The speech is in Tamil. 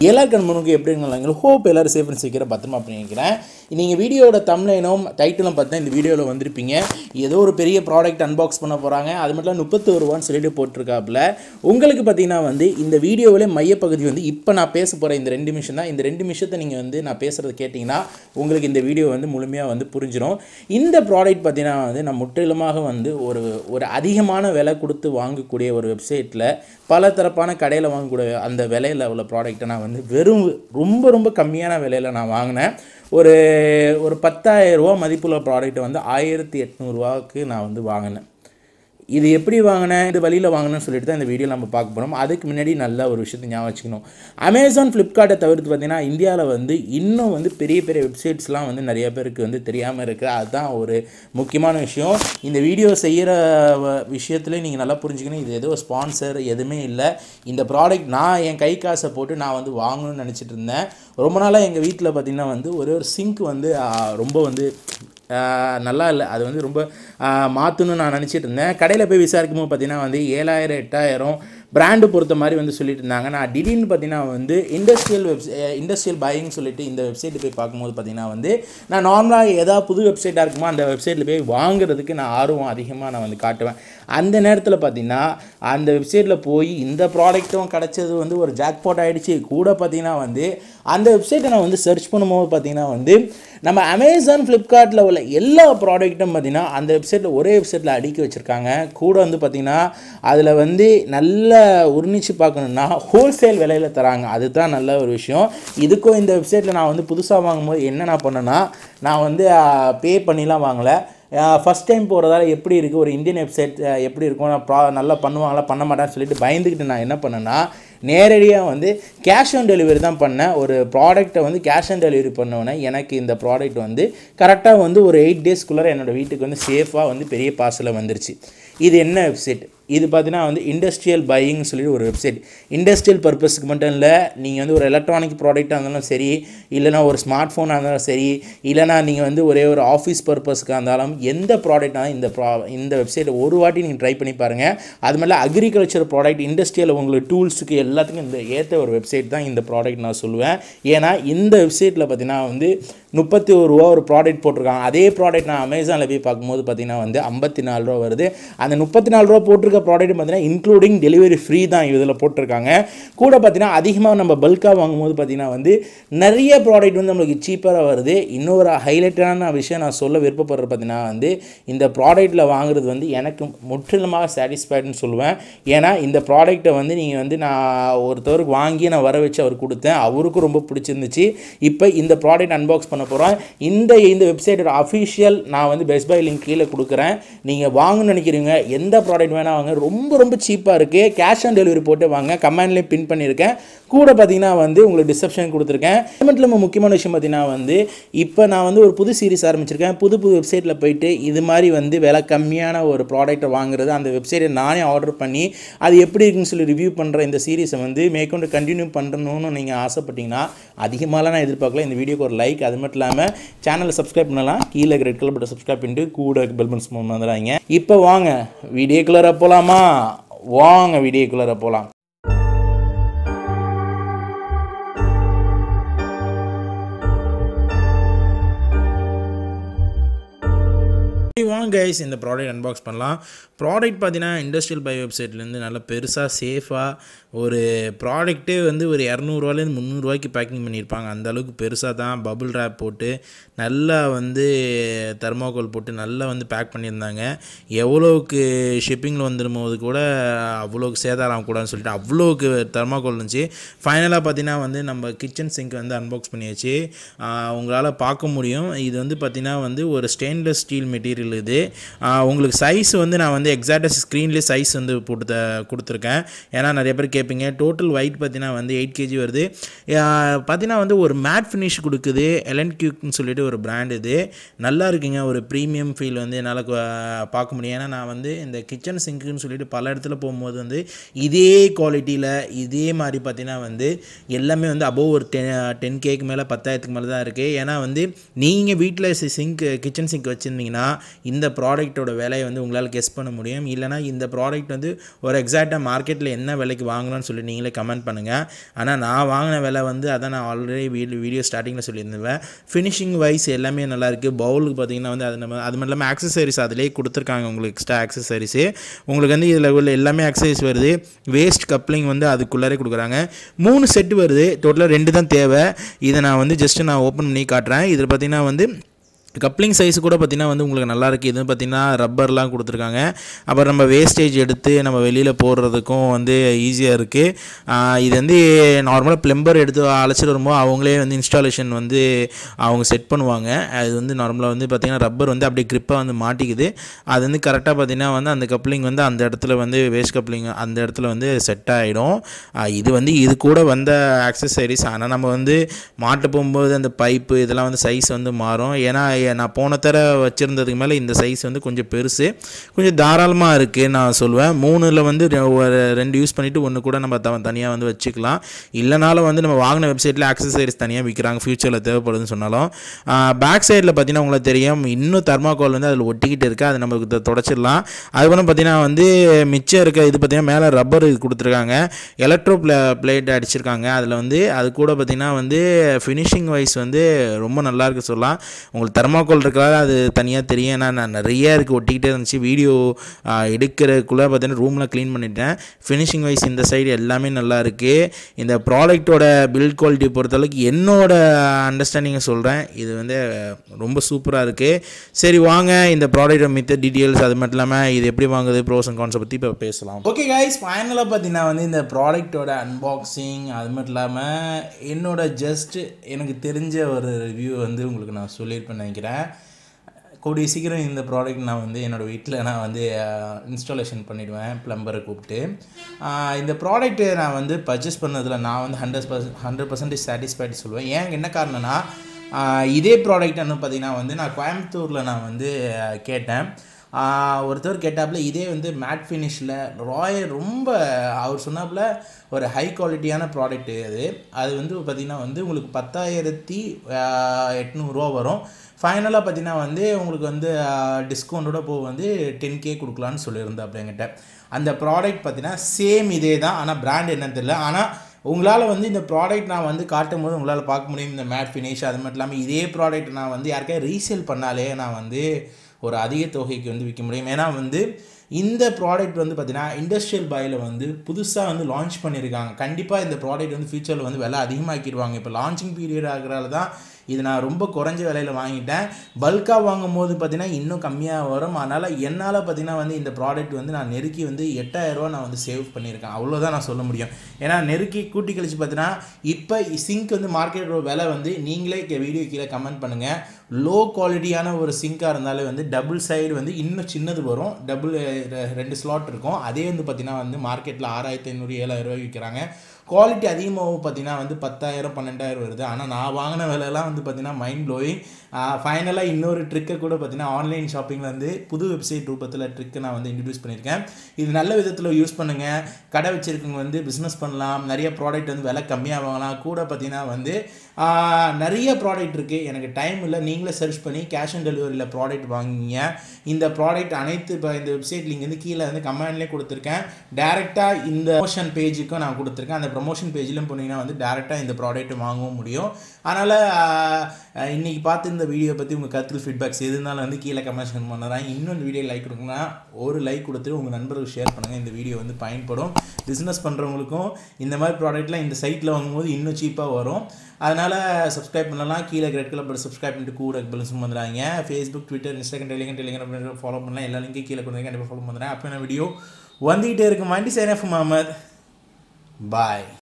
எல்லாருக்கும் நண்பனுக்கு எப்படி இருந்தாலும் ஹோப் எல்லாரும் சேஃப் அண்ட் சீக்கிரம் பத்திரமா பண்ணிக்கிறேன் நீங்கள் வீடியோட தம்னைனும் டைட்டிலும் பார்த்தா இந்த வீடியோவில் வந்திருப்பீங்க ஏதோ ஒரு பெரிய ப்ராடக்ட் அன்பாக்ஸ் பண்ண போகிறாங்க அது மட்டும் முப்பத்தோரு ரூபான்னு சொல்லிட்டு போட்டிருக்காப்புல உங்களுக்கு பார்த்தீங்கன்னா வந்து இந்த வீடியோவிலே மையப்பகுதி வந்து இப்போ நான் பேச போகிற இந்த ரெண்டு நிமிஷம் தான் இந்த ரெண்டு நிமிஷத்தை நீங்கள் வந்து நான் பேசுகிறது கேட்டிங்கன்னா உங்களுக்கு இந்த வீடியோ வந்து முழுமையாக வந்து புரிஞ்சிடும் இந்த ப்ராடக்ட் பார்த்தீங்கன்னா வந்து நான் முற்றிலுமாக வந்து ஒரு ஒரு அதிகமான விலை கொடுத்து வாங்கக்கூடிய ஒரு வெப்சைட்டில் பல தரப்பான கடையில் வாங்கக்கூடிய அந்த விலையில் உள்ள ப்ராடக்ட்டை நான் வந்து வெறும் ரொம்ப ரொம்ப கம்மியான விலையில் நான் வாங்கினேன் ஒரு ஒரு பத்தாயிரம் ரூபா மதிப்புள்ள ப்ராடக்ட்டை வந்து ஆயிரத்தி எட்நூறுவாவுக்கு நான் வந்து வாங்கினேன் இது எப்படி வாங்கினேன் இது வழியில் வாங்கினேன்னு சொல்லிட்டு தான் இந்த வீடியோ நம்ம பார்க்க போகிறோம் அதுக்கு முன்னாடி நல்ல ஒரு விஷயத்தை ஞாபகம் வச்சுக்கணும் அமேசான் ஃப்ளிப்கார்ட்டை தவிர்த்து பார்த்தீங்கன்னா இந்தியாவில் வந்து இன்னும் வந்து பெரிய பெரிய வெப்சைட்ஸ்லாம் வந்து நிறைய பேருக்கு வந்து தெரியாமல் இருக்குது அதுதான் ஒரு முக்கியமான விஷயம் இந்த வீடியோ செய்கிற விஷயத்துல நீங்கள் நல்லா புரிஞ்சுக்கணும் இது ஏதோ ஸ்பான்சர் எதுவுமே இல்லை இந்த ப்ராடக்ட் நான் என் கை காசை போட்டு நான் வந்து வாங்கணும்னு நினச்சிட்டு இருந்தேன் ரொம்ப நாளாக எங்கள் வீட்டில் பார்த்திங்கன்னா வந்து ஒரே ஒரு சிங்க் வந்து ஆ, ரொம்ப வந்து ஆஹ் நல்லா இல்லை அது வந்து ரொம்ப மாற்றணும்னு நான் நினச்சிட்டு இருந்தேன் கடையில் போய் விசாரிக்கும் போது பார்த்தீங்கன்னா வந்து ஏழாயிரம் எட்டாயிரம் பிராண்டு பொறுத்த மாதிரி வந்து சொல்லிட்டு இருந்தாங்க நான் திடீர்னு பார்த்தீங்கன்னா வந்து இண்டஸ்ட்ரியல் வெப்ஸ் இண்டஸ்ட்ரியல் பையிங் சொல்லிட்டு இந்த வெப்சைட்டு போய் பார்க்கும்போது பார்த்தீங்கன்னா வந்து நான் நார்மலாக ஏதாவது புது வெப்சைட்டாக இருக்குமோ அந்த வெப்சைட்டில் போய் வாங்குறதுக்கு நான் ஆர்வம் அதிகமாக நான் வந்து காட்டுவேன் அந்த நேரத்தில் பார்த்தீங்கன்னா அந்த வெப்சைட்டில் போய் இந்த ப்ராடக்ட்டும் கிடச்சது வந்து ஒரு ஜாக்பாட் ஆகிடுச்சு கூட பார்த்தீங்கன்னா வந்து அந்த வெப்சைட்டை நான் வந்து சர்ச் பண்ணும்போது பார்த்தீங்கன்னா வந்து நம்ம அமேசான் ஃப்ளிப்கார்ட்டில் உள்ள எல்லா ப்ராடக்ட்டும் பார்த்தீங்கன்னா அந்த வெப்சைட்டில் ஒரே வெப்சைட்டில் அடுக்கி வச்சுருக்காங்க கூட வந்து பார்த்தீங்கன்னா அதில் வந்து நல்ல உரிணிச்சு பார்க்கணுன்னா ஹோல்சேல் விலையில் தராங்க அதுதான் நல்ல ஒரு விஷயம் இதுக்கும் இந்த வெப்சைட்டில் நான் வந்து புதுசாக வாங்கும்போது என்ன நான் பண்ணேன்னா நான் வந்து பே பண்ணிலாம் வாங்கலை ஃபஸ்ட் டைம் போகிறதால எப்படி இருக்குது ஒரு இந்தியன் வெப்சைட் எப்படி இருக்கும் நான் ப்ரா நல்லா பண்ணுவாங்களா பண்ண மாட்டான்னு சொல்லிட்டு பயந்துக்கிட்டு நான் என்ன பண்ணேன்னா நேரடியாக வந்து கேஷ் ஆன் டெலிவரி தான் பண்ணேன் ஒரு ப்ராடக்ட்டை வந்து கேஷ் ஆன் டெலிவரி பண்ணோன்னே எனக்கு இந்த ப்ராடக்ட் வந்து கரெக்டாக வந்து ஒரு எயிட் டேஸ்க்குள்ளே என்னோடய வீட்டுக்கு வந்து சேஃபாக வந்து பெரிய பார்சலில் வந்துருச்சு இது என்ன வெப்சைட் இது பார்த்தீங்கன்னா வந்து இண்டஸ்ட்ரியல் பையிங் சொல்லி ஒரு வெப்சைட் இண்டஸ்ட்ரியல் பர்பஸ்க்கு மட்டும் இல்லை நீங்கள் வந்து ஒரு எலக்ட்ரானிக் ப்ராடக்டாக இருந்தாலும் சரி இல்லைனா ஒரு ஸ்மார்ட் ஃபோனாக இருந்தாலும் சரி இல்லைனா நீங்கள் வந்து ஒரே ஒரு ஆஃபீஸ் பர்பஸ்க்காக இருந்தாலும் எந்த ப்ராடக்டாக இந்த ப்ரா இந்த வெப்சைட்டை ஒரு வாட்டி நீங்கள் ட்ரை பண்ணி பாருங்கள் அது மாதிரி அக்ரிகல்ச்சர் ப்ராடக்ட் இண்டஸ்ட்ரியல் உங்களுக்கு டூல்ஸுக்கு எல்லாத்துக்கும் இந்த ஏற்ற ஒரு வெப்சைட் தான் இந்த ப்ராடக்ட் நான் சொல்லுவேன் ஏன்னா இந்த வெப்சைட்டில் பார்த்தீங்கன்னா வந்து முப்பத்தி ஒரு ரூபா ஒரு ப்ராடக்ட் போட்டிருக்காங்க அதே ப்ராடக்ட் நான் அமேசானில் போய் பார்க்கும்போது பார்த்தீங்கன்னா வந்து ஐம்பத்தி நாலு ரூபா வருது அந்த முப்பத்தி நாலு ரூபா போட்டிருக்க ப்ராடக்ட் பார்த்தீங்கன்னா இன்க்ளூடிங் டெலிவரி ஃப்ரீ தான் இதில் போட்டிருக்காங்க கூட பார்த்தீங்கன்னா அதிகமாக நம்ம பல்காக வாங்கும்போது பார்த்தீங்கன்னா வந்து நிறைய ப்ராடக்ட் வந்து நம்மளுக்கு சீப்பராக வருது இன்னொரு ஹைலைட்டான விஷயம் நான் சொல்ல விருப்பப்படுறது பார்த்தீங்கன்னா வந்து இந்த ப்ராடக்ட்டில் வாங்குறது வந்து எனக்கு முற்றிலுமாக சாட்டிஸ்ஃபைடுன்னு சொல்லுவேன் ஏன்னா இந்த ப்ராடக்ட்டை வந்து நீங்கள் வந்து நான் ஒருத்தவருக்கு வாங்கி நான் வர வச்சு அவர் கொடுத்தேன் அவருக்கும் ரொம்ப பிடிச்சிருந்துச்சு இப்போ இந்த ப்ராடக்ட் அன்பாக்ஸ் பண்ண போகிறோம் இந்த இந்த வெப்சைட்டோட அஃபிஷியல் நான் வந்து பெஸ்ட் பை லிங்க் கீழே கொடுக்குறேன் நீங்கள் வாங்கணும்னு நினைக்கிறீங்க எந்த ப்ராடக்ட் வேணால் வாங்க ரொம்ப ரொம்ப சீப்பாக இருக்குது கேஷ் ஆன் டெலிவரி போட்டு வாங்க கமெண்ட்லேயே பின் பண்ணியிருக்கேன் கூட பார்த்தீங்கன்னா வந்து உங்களுக்கு டிஸ்கிரிப்ஷன் கொடுத்துருக்கேன் பேமெண்ட்டில் நம்ம முக்கியமான விஷயம் பார்த்தீங்கன்னா வந்து இப்போ நான் வந்து ஒரு புது சீரிஸ் ஆரம்பிச்சிருக்கேன் புது புது வெப்சைட்டில் போயிட்டு இது மாதிரி வந்து விலை கம்மியான ஒரு ப்ராடக்ட்டை வாங்குறது அந்த வெப்சைட்டை நானே ஆர்டர் பண்ணி அது எப்படி இருக்குன்னு சொல்லி ரிவ்யூ பண்ணுற இந்த சீரிஸை வந்து மேற்கொண்டு கண்டினியூ பண்ணணும்னு நீங்கள் ஆசைப்பட்டீங்கன்னா அதிகமாகலாம் நான் எதிர்பார்க்கல இந்த வீடியோக்கு ஒரு லைக் அது மட்டும் இல்லாமல் சேனலை சப்ஸ்கிரைப் பண்ணலாம் கீழே ரெட் கலர் பட்டன் சப்ஸ்கிரைப் பண்ணிட்டு கூட பெல் பன்ஸ் வந்துடுறாங்க இப்போ வாங்க வீடியோக்குள்ளே போகலாமா வாங்க வீடியோக்குள்ளே போகலாம் வாங்க கைஸ் இந்த ப்ராடக்ட் அன்பாக்ஸ் பண்ணலாம் ப்ராடக்ட் பார்த்தீங்கன்னா இண்டஸ்ட்ரியல் பை வெப்சைட்லேருந்து நல்லா பெருசாக சேஃபாக ஒரு ப்ராடக்ட்டே வந்து ஒரு இரநூறுவாலேருந்து முந்நூறுரூவாய்க்கு பேக்கிங் பண்ணியிருப்பாங்க அந்த அளவுக்கு பெருசாக தான் பபுள் ரேப் போட்டு நல்லா வந்து தெர்மாக்கோல் போட்டு நல்லா வந்து பேக் பண்ணியிருந்தாங்க எவ்வளோக்கு ஷிப்பிங்கில் வந்துடும்போது கூட அவ்வளோக்கு சேதாரம் கூடாதுன்னு சொல்லிட்டு அவ்வளோக்கு தெர்மாக்கோல் இருந்துச்சு ஃபைனலாக பார்த்தீங்கன்னா வந்து நம்ம கிச்சன் சிங்க் வந்து அன்பாக்ஸ் பண்ணியாச்சு ஆஹ் உங்களால் பார்க்க முடியும் இது வந்து பார்த்தீங்கன்னா வந்து ஒரு ஸ்டெயின்லெஸ் ஸ்டீல் மெட்டீரியல் இது ஆஹ் உங்களுக்கு சைஸ் வந்து நான் வந்து எக்ஸாக்டாக ஸ்க்ரீன்லேயே சைஸ் வந்து போட்டு த கொடுத்துருக்கேன் ஏன்னா நிறைய பேர் கேட்பீங்க டோட்டல் weight பார்த்தீங்கன்னா வந்து எயிட் கேஜி வருது ஆஹ் பார்த்தீங்கன்னா வந்து ஒரு மேட் ஃபினிஷ் கொடுக்குது எலன் கியூக்னு சொல்லிட்டு ஒரு பிராண்ட் இது நல்லா இருக்குங்க ஒரு ப்ரீமியம் ஃபீல் வந்து என்னால் பார்க்க முடியும் ஏன்னா நான் வந்து இந்த கிச்சன் சிங்க்குன்னு சொல்லிட்டு பல இடத்துல போகும்போது வந்து இதே குவாலிட்டியில் இதே மாதிரி பார்த்தீங்கன்னா வந்து எல்லாமே வந்து அபோவ் ஒரு டென் டென் கேக்கு மேலே பத்தாயிரத்துக்கு மேலே தான் இருக்குது ஏன்னா வந்து நீங்கள் வீட்டில் சிங்க் கிச்சன் சிங்க் வச்சுருந்தீங்கன்னா இந்த ப்ராடக்ட்டோட விலையை வந்து உங்களால் கெஸ் பண்ண முடியும் முடியும் இல்லைனா இந்த ப்ராடக்ட் வந்து ஒரு எக்ஸாக்டாக மார்க்கெட்டில் என்ன விலைக்கு வாங்கலாம்னு சொல்லி நீங்களே கமெண்ட் பண்ணுங்கள் ஆனால் நான் வாங்கின விலை வந்து அதான் நான் ஆல்ரெடி வீடியோ வீடியோ ஸ்டார்டிங்கில் சொல்லியிருந்தேன் ஃபினிஷிங் வைஸ் எல்லாமே நல்லாயிருக்கு பவுலுக்கு பார்த்தீங்கன்னா வந்து அது நம்ம அது மட்டும் இல்லாமல் ஆக்சசரிஸ் அதிலே கொடுத்துருக்காங்க உங்களுக்கு எக்ஸ்ட்ரா ஆக்சசரிஸு உங்களுக்கு வந்து இதில் உள்ள எல்லாமே ஆக்சசரிஸ் வருது வேஸ்ட் கப்ளிங் வந்து அதுக்குள்ளாரே கொடுக்குறாங்க மூணு செட்டு வருது டோட்டலாக ரெண்டு தான் தேவை இதை நான் வந்து ஜஸ்ட்டு நான் ஓப்பன் பண்ணி காட்டுறேன் இதில் பார்த்தீங்கன்னா வந்து கப்ளிங் சைஸ் கூட பார்த்திங்கன்னா வந்து உங்களுக்கு நல்லா இருக்குது இது பார்த்திங்கன்னா ரப்பர்லாம் கொடுத்துருக்காங்க அப்புறம் நம்ம வேஸ்டேஜ் எடுத்து நம்ம வெளியில் போடுறதுக்கும் வந்து ஈஸியாக இருக்குது இது வந்து நார்மலாக ப்ளம்பர் எடுத்து அழைச்சிட்டு வரும்போது அவங்களே வந்து இன்ஸ்டாலேஷன் வந்து அவங்க செட் பண்ணுவாங்க அது வந்து நார்மலாக வந்து பார்த்திங்கன்னா ரப்பர் வந்து அப்படியே க்ரிப்பாக வந்து மாட்டிக்குது அது வந்து கரெக்டாக பார்த்திங்கன்னா வந்து அந்த கப்ளிங் வந்து அந்த இடத்துல வந்து வேஸ்ட் கப்ளிங் அந்த இடத்துல வந்து செட் ஆகிடும் இது வந்து இது கூட வந்த ஆக்சசரிஸ் ஆனால் நம்ம வந்து மாட்ட போகும்போது அந்த பைப்பு இதெல்லாம் வந்து சைஸ் வந்து மாறும் ஏன்னா நான் போன தர வச்சுருந்ததுக்கு மேலே இந்த சைஸ் வந்து கொஞ்சம் பெருசு கொஞ்சம் தாராளமாக இருக்குது நான் சொல்லுவேன் மூணில் வந்து ரெ- ஒரு ரெண்டு யூஸ் பண்ணிவிட்டு ஒன்று கூட நம்ம த தனியாக வந்து வச்சுக்கலாம் இல்லைனாலும் வந்து நம்ம வாங்கின வெப்சைட்டில் ஆக்சசரிஸ் தனியாக விற்கிறாங்க ஃப்யூச்சரில் தேவைப்படுதுன்னு சொன்னாலும் பேக் சைடில் பார்த்தீங்கன்னா உங்களுக்கு தெரியும் இன்னும் தர்மாக்கோல் வந்து அதில் ஒட்டிக்கிட்டு இருக்குது அதை நமக்கு த- தொடச்சிடலாம் அதுக்கப்புறம் பார்த்தீங்கன்னா வந்து மிச்சம் இருக்க இது பார்த்தீங்கன்னா மேலே ரப்பர் இது கொடுத்துருக்காங்க எலக்ட்ரோ ப்ளே பிளேட் அடிச்சிருக்காங்க அதில் வந்து அது கூட பார்த்தீங்கன்னா வந்து ஃபினிஷிங் வைஸ் வந்து ரொம்ப நல்லா இருக்கு சொல்லலாம் உங்களுக்கு தெர்மாக்கோல் இருக்காது அது தனியாக தெரியும் ஏன்னா நான் நிறைய இருக்குது ஒட்டிக்கிட்டே இருந்துச்சு வீடியோ எடுக்கிறதுக்குள்ளே பார்த்தீங்கன்னா ரூமில் க்ளீன் பண்ணிட்டேன் ஃபினிஷிங் வைஸ் இந்த சைடு எல்லாமே நல்லா இருக்குது இந்த ப்ராடக்ட்டோட பில்ட் குவாலிட்டி பொறுத்தளவுக்கு என்னோட அண்டர்ஸ்டாண்டிங்கை சொல்கிறேன் இது வந்து ரொம்ப சூப்பராக இருக்குது சரி வாங்க இந்த ப்ராடக்ட்டோட மித்த டீட்டெயில்ஸ் அது மட்டும் இல்லாமல் இது எப்படி வாங்குது ப்ரோஸ் அண்ட் கான்ஸை பற்றி இப்போ பேசலாம் ஓகே கைஸ் ஃபைனலாக பார்த்தீங்கன்னா வந்து இந்த ப்ராடக்ட்டோட அன்பாக்சிங் அது மட்டும் இல்லாமல் என்னோட ஜஸ்ட் எனக்கு தெரிஞ்ச ஒரு ரிவ்யூ வந்து உங்களுக்கு நான் சொல்லியிருப்பேன்னு நினைக்கிறேன் கூடிய சீக்கிரம் இந்த ப்ராடக்ட் நான் வந்து என்னோடய வீட்டில் நான் வந்து இன்ஸ்டாலேஷன் பண்ணிவிடுவேன் ப்ளம்பரை கூப்பிட்டு ஆஹ் இந்த ப்ராடக்ட்டு நான் வந்து பர்ச்சேஸ் பண்ணதில் நான் வந்து hundred percent hundred percentage satisfied சொல்லுவேன் ஏன் என்ன காரணம்னா ஆஹ் இதே ப்ராடக்ட் என்ன பார்த்தீங்கன்னா வந்து நான் கோயம்புத்தூரில் நான் வந்து ஆஹ் கேட்டேன் ஆஹ் ஒருத்தர் கேட்டாப்புல இதே வந்து மேட் ஃபினிஷில் ராயல் ரொம்ப அவர் சொன்னாப்புல ஒரு ஹை குவாலிட்டியான ப்ராடக்ட்டு அது அது வந்து பார்த்திங்கன்னா வந்து உங்களுக்கு பத்தாயிரத்தி எட்நூறுரூவா வரும் ஃபைனலாக பார்த்தீங்கன்னா வந்து உங்களுக்கு வந்து டிஸ்கவுண்ட்டோட போக வந்து டென் கே கொடுக்கலான்னு சொல்லியிருந்தேன் என்கிட்ட அந்த ப்ராடக்ட் பார்த்தீங்கன்னா சேம் இதே தான் ஆனால் பிராண்ட் என்னன்னு தெரியல ஆனால் உங்களால் வந்து இந்த ப்ராடக்ட் நான் வந்து காட்டும் போது உங்களால் பார்க்க முடியும் இந்த மேட் ஃபினிஷ் அது மட்டும் இல்லாமல் இதே ப்ராடக்ட் நான் வந்து யாருக்காவது ரீசேல் பண்ணாலே நான் வந்து ஒரு அதிக தொகைக்கு வந்து விற்க முடியும் ஏன்னா வந்து இந்த ப்ராடக்ட் வந்து பார்த்தீங்கன்னா இண்டஸ்ட்ரியல் பையில் வந்து புதுசாக வந்து லான்ச் பண்ணியிருக்காங்க கண்டிப்பாக இந்த ப்ராடக்ட் வந்து ஃபியூச்சரில் வந்து விலை அதிகமாக்கிடுவாங்க இப்போ லான்ச்சிங் பீரியட் ஆகிறதால தான் இது நான் ரொம்ப குறைஞ்ச விலையில் வாங்கிட்டேன் பல்காக வாங்கும் போது பார்த்தீங்கன்னா இன்னும் கம்மியாக வரும் அதனால் என்னால் பார்த்தீங்கன்னா வந்து இந்த ப்ராடக்ட் வந்து நான் நெருக்கி வந்து எட்டாயிரரூவா நான் வந்து சேவ் பண்ணியிருக்கேன் அவ்வளோதான் நான் சொல்ல முடியும் ஏன்னா நெருக்கி கூட்டி கழிச்சு பார்த்தீங்கன்னா இப்போ சிங்க் வந்து மார்க்கெட்டோட விலை வந்து நீங்களே வீடியோ கீழே கமெண்ட் பண்ணுங்கள் லோ குவாலிட்டியான ஒரு சிங்காக இருந்தாலே வந்து டபுள் சைடு வந்து இன்னும் சின்னது வரும் டபுள் ரெண்டு ஸ்லாட் இருக்கும் அதே வந்து பார்த்தீங்கன்னா வந்து மார்க்கெட்டில் ஆறாயிரத்தி ஐநூறு ஏழாயிரம் ரூபாய் விற்கிறாங்க குவாலிட்டி அதிகமாகவும் பார்த்தீங்கன்னா வந்து பத்தாயிரம் பன்னெண்டாயிரம் வருது ஆனால் நான் வாங்கின விலைலாம் வந்து பார்த்தீங்கன்னா மைண்ட் ப்ளோயிங் ஃபைனலாக இன்னொரு ட்ரிக்கை கூட பார்த்தீங்கன்னா ஆன்லைன் ஷாப்பிங்கில் வந்து புது வெப்சைட் ரூபத்தில் ட்ரிக்கை நான் வந்து இன்ட்ரடியூஸ் பண்ணியிருக்கேன் இது நல்ல விதத்தில் யூஸ் பண்ணுங்கள் கடை வச்சிருக்கவங்க வந்து பிஸ்னஸ் பண்ணலாம் நிறைய ப்ராடக்ட் வந்து விலை கம்மியாக வாங்கலாம் கூட பார்த்தீங்கன்னா வந்து ஆஹ், நிறைய ப்ராடக்ட் இருக்குது எனக்கு டைம் இல்லை நீங்களே சர்ச் பண்ணி கேஷ் ஆன் டெலிவரியில் ப்ராடக்ட் வாங்கிங்க இந்த ப்ராடக்ட் அனைத்து இப்போ இந்த வெப்சைட் லிங்க் வந்து கீழே வந்து கமெண்ட்லேயே கொடுத்துருக்கேன் டேரெக்டாக இந்த ப்ரொமோஷன் பேஜுக்கும் நான் கொடுத்துருக்கேன் அந்த ப்ரொமோஷன் பேஜ்லையும் போனீங்கன்னா வந்து டேரெக்டாக இந்த ப்ராடக்ட் வாங்கவும் முடியும் அதனால் இன்றைக்கி பார்த்து இந்த வீடியோ பற்றி உங்கள் கருத்து ஃபீட்பேக்ஸ் எது இருந்தாலும் வந்து கீழே கமெண்ட் பண்ணுறேன் இன்னும் இந்த வீடியோ லைக் கொடுங்கன்னா ஒரு லைக் கொடுத்துட்டு உங்கள் நண்பர்களுக்கு ஷேர் பண்ணுங்கள் இந்த வீடியோ வந்து பயன்படும் பிஸ்னஸ் பண்ணுறவங்களுக்கும் இந்த மாதிரி ப்ராடக்ட்லாம் இந்த சைட்டில் வாங்கும்போது இன்னும் சீப்பாக வரும் அதனால் சப்ஸ்கிரைப் பண்ணலாம் கீழே ரெட் கலர் பட் சப்ஸ்கிரைப் பண்ணிட்டு கூட பெல்ஸும் வந்துடுறாங்க Facebook Twitter Instagram Telegram Telegram follow பண்ணலாம் எல்லா லிங்கையும் கீழே கொண்டு கண்டிப்பாக ஃபாலோ பண்ணுறேன் அப்போ வீடியோ வந்துகிட்டே இருக்கு மண்டி சேனஃப் முகமது பாய்